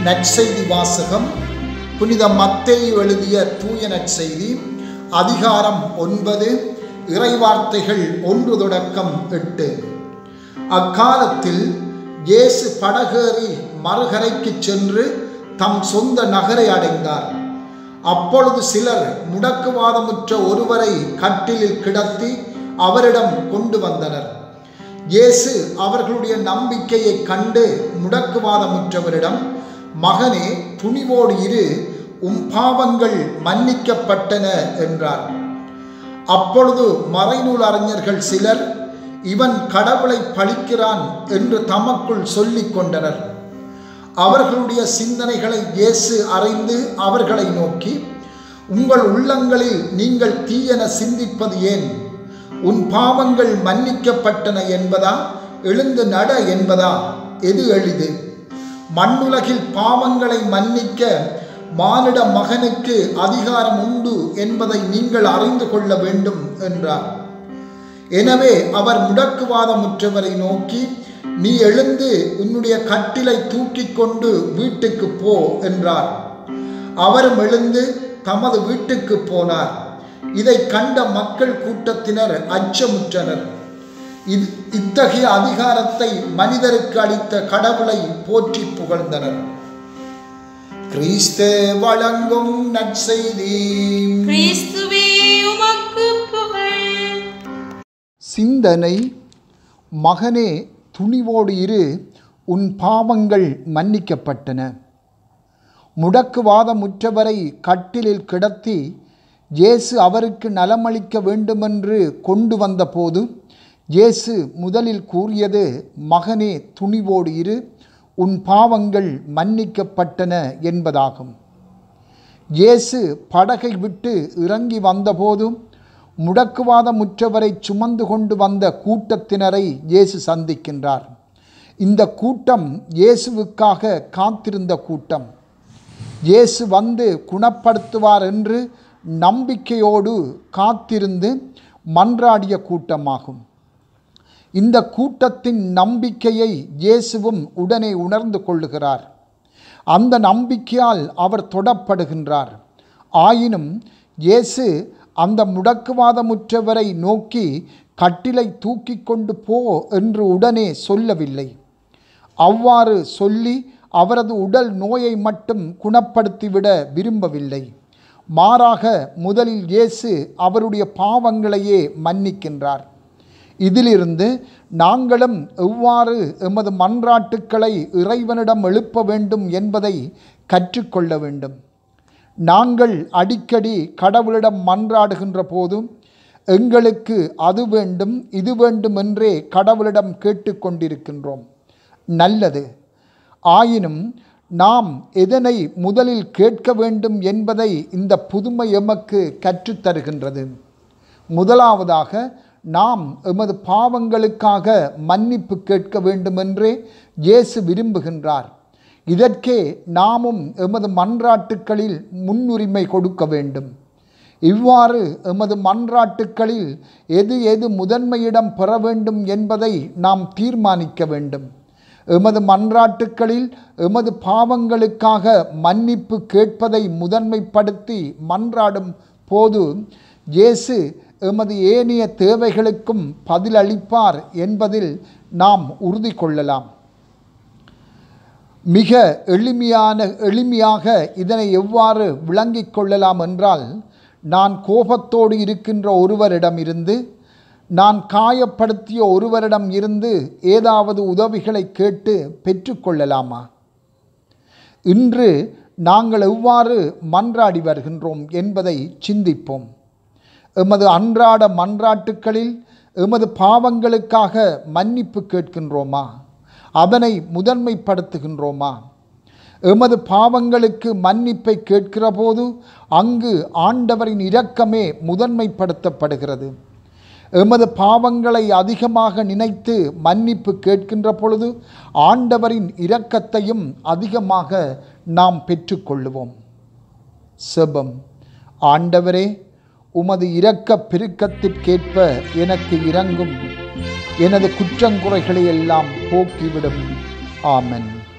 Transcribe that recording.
நற்செய்தி வாசகம் புனித மத்தேயு எழுதிய தூய நற்செய்தி அதிகாரம் ஒன்பது இறைவார்த்தைகள் ஒன்று தொடக்கம் எட்டு அக்காலத்தில் இயேசு படகேறி மறுகரைக்கு சென்று தம் சொந்த நகரை அடைந்தார் அப்பொழுது சிலர் முடக்குவாதமுற்ற ஒருவரை கட்டிலில் கிடத்தி அவரிடம் கொண்டு வந்தனர் இயேசு அவர்களுடைய நம்பிக்கையை கண்டு முடக்குவாதமுற்றவரிடம் மகனே துணிவோடு இரு உம் பாவங்கள் மன்னிக்கப்பட்டன என்றார் அப்பொழுது மறைநூல் அறிஞர்கள் சிலர் இவன் கடவுளை பழிக்கிறான் என்று தமக்குள் சொல்லிக் கொண்டனர் அவர்களுடைய சிந்தனைகளை இயேசு அறிந்து அவர்களை நோக்கி உங்கள் உள்ளங்களில் நீங்கள் தீயென சிந்திப்பது ஏன் உன் பாவங்கள் மன்னிக்கப்பட்டன என்பதா எழுந்து நட என்பதா எது எளிது மண்ணுலகில் பாவங்களை மன்னிக்க மானிட மகனுக்கு அதிகாரம் உண்டு என்பதை நீங்கள் அறிந்து கொள்ள வேண்டும் என்றார் எனவே அவர் முடக்குவாதமுற்றவரை நோக்கி நீ எழுந்து உன்னுடைய கட்டிலை தூக்கி கொண்டு வீட்டுக்கு போ என்றார் அவரும் எழுந்து தமது வீட்டுக்கு போனார் இதை கண்ட மக்கள் கூட்டத்தினர் அச்சமுற்றனர் இது இத்தகைய அதிகாரத்தை மனிதருக்கு அளித்த கடவுளை போற்றி புகழ்ந்தனர் கிறிஸ்து வழங்கும் நற்செய்தி கிறிஸ்துவே உமக்கு புகழ் சிந்தனை மகனே துணிவோடு இரு உன் பாவங்கள் மன்னிக்கப்பட்டன முடக்குவாதமுற்றவரை கட்டிலில் கிடத்தி இயேசு அவருக்கு நலமளிக்க வேண்டுமென்று கொண்டு வந்தபோது இயேசு முதலில் கூறியது மகனே துணிவோடு இரு உன் பாவங்கள் மன்னிக்கப்பட்டன என்பதாகும் இயேசு படகை விட்டு இறங்கி வந்தபோதும் முடக்குவாதமுற்றவரை சுமந்து கொண்டு வந்த கூட்டத்தினரை இயேசு சந்திக்கின்றார் இந்த கூட்டம் இயேசுவுக்காக காத்திருந்த கூட்டம் இயேசு வந்து குணப்படுத்துவார் என்று நம்பிக்கையோடு காத்திருந்து மன்றாடிய கூட்டமாகும் இந்த கூட்டத்தின் நம்பிக்கையை இயேசுவும் உடனே உணர்ந்து கொள்ளுகிறார் அந்த நம்பிக்கையால் அவர் தொடப்படுகின்றார் ஆயினும் இயேசு அந்த முடக்குவாதமுற்றவரை நோக்கி கட்டிலை தூக்கி கொண்டு போ என்று உடனே சொல்லவில்லை அவ்வாறு சொல்லி அவரது உடல் நோயை மட்டும் குணப்படுத்திவிட விரும்பவில்லை மாறாக முதலில் இயேசு அவருடைய பாவங்களையே மன்னிக்கின்றார் இதிலிருந்து நாங்களும் எவ்வாறு எமது மன்றாட்டுக்களை இறைவனிடம் எழுப்ப வேண்டும் என்பதை கற்றுக்கொள்ள வேண்டும் நாங்கள் அடிக்கடி கடவுளிடம் மன்றாடுகின்ற போதும் எங்களுக்கு அது வேண்டும் இது வேண்டும் என்றே கடவுளிடம் கேட்டுக்கொண்டிருக்கின்றோம் நல்லது ஆயினும் நாம் எதனை முதலில் கேட்க வேண்டும் என்பதை இந்த புதுமை எமக்கு கற்றுத்தருகின்றது முதலாவதாக நாம் எமது பாவங்களுக்காக மன்னிப்பு கேட்க வேண்டுமென்றே இயேசு விரும்புகின்றார் இதற்கே நாமும் எமது மன்றாட்டுக்களில் முன்னுரிமை கொடுக்க வேண்டும் இவ்வாறு எமது மன்றாட்டுக்களில் எது எது முதன்மையிடம் பெற வேண்டும் என்பதை நாம் தீர்மானிக்க வேண்டும் எமது மன்றாட்டுக்களில் எமது பாவங்களுக்காக மன்னிப்பு கேட்பதை முதன்மைப்படுத்தி மன்றாடும் போது இயேசு எமது ஏனைய தேவைகளுக்கும் பதிலளிப்பார் என்பதில் நாம் உறுதி கொள்ளலாம் மிக எளிமையான எளிமையாக இதனை எவ்வாறு விளங்கிக் கொள்ளலாம் என்றால் நான் கோபத்தோடு இருக்கின்ற ஒருவரிடமிருந்து நான் காயப்படுத்திய ஒருவரிடம் இருந்து ஏதாவது உதவிகளை கேட்டு பெற்றுக்கொள்ளலாமா இன்று நாங்கள் எவ்வாறு மன்றாடி வருகின்றோம் என்பதை சிந்திப்போம் எமது அன்றாட மன்றாட்டுக்களில் எமது பாவங்களுக்காக மன்னிப்பு கேட்கின்றோமா அதனை முதன்மைப்படுத்துகின்றோமா எமது பாவங்களுக்கு மன்னிப்பை கேட்கிற போது அங்கு ஆண்டவரின் இரக்கமே முதன்மைப்படுத்தப்படுகிறது எமது பாவங்களை அதிகமாக நினைத்து மன்னிப்பு கேட்கின்ற பொழுது ஆண்டவரின் இரக்கத்தையும் அதிகமாக நாம் பெற்றுக்கொள்ளுவோம் செபம் ஆண்டவரே உமது இரக்க பெருக்கத்திற்கேற்ப எனக்கு இறங்கும் எனது குற்றங்குறைகளை எல்லாம் போக்கிவிடும் ஆமென்